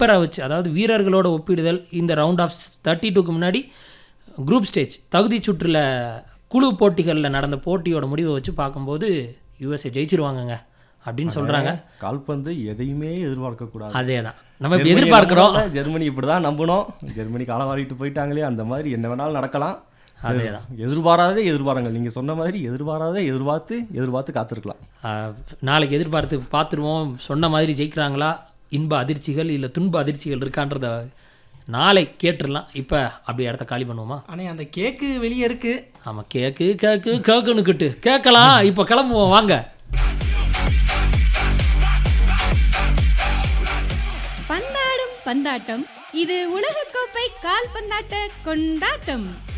பேப்பரை வச்சு அதாவது வீரர்களோட ஒப்பிடுதல் இந்த ரவுண்ட் ஆஃப் தேர்ட்டி டூக்கு முன்னாடி குரூப் ஸ்டேஜ் தகுதி சுற்றுல குழு போட்டிகளில் நடந்த போட்டியோட முடிவை வச்சு பார்க்கும்போது யூஎஸ்ஏ ஜெயிச்சிருவாங்கங்க அப்படின்னு சொல்கிறாங்க கால்பந்து எதையுமே எதிர்பார்க்க கூடாது அதே தான் நம்ம இப்ப எதிர்பார்க்குறோம் ஜெர்மனி இப்படி தான் நம்பணும் ஜெர்மனி காலம் வாரிட்டு போயிட்டாங்களே அந்த மாதிரி என்ன வேணாலும் நடக்கலாம் அதே தான் எதிர்பாராதே எதிர்பாருங்கள் நீங்கள் சொன்ன மாதிரி எதிர்பாராதே எதிர்பார்த்து எதிர்பார்த்து காத்திருக்கலாம் ஆஹ், நாளைக்கு எதிர்பார்த்து பார்த்துருவோம் சொன்ன மாதிரி ஜெயிக்கிறாங்களா இன்ப அதிர்ச்சிகள் இல்லை துன்ப அதிர்ச்சிகள் இருக்கான்றத நாளை கேட்டுடலாம் இப்போ அப்படி இடத்த காலி பண்ணுவோமா அண்ணே அந்த கேக்கு வெளியே இருக்கு ஆமாம் கேக்கு கேக்கு கேக்குன்னுக்கிட்டு கேட்கலாம் இப்போ கிளம்புவோம் வாங்க பந்தாடும் பந்தாட்டம் இது உலகக்கோப்பை கால்பந்தாட்ட கொண்டாட்டம்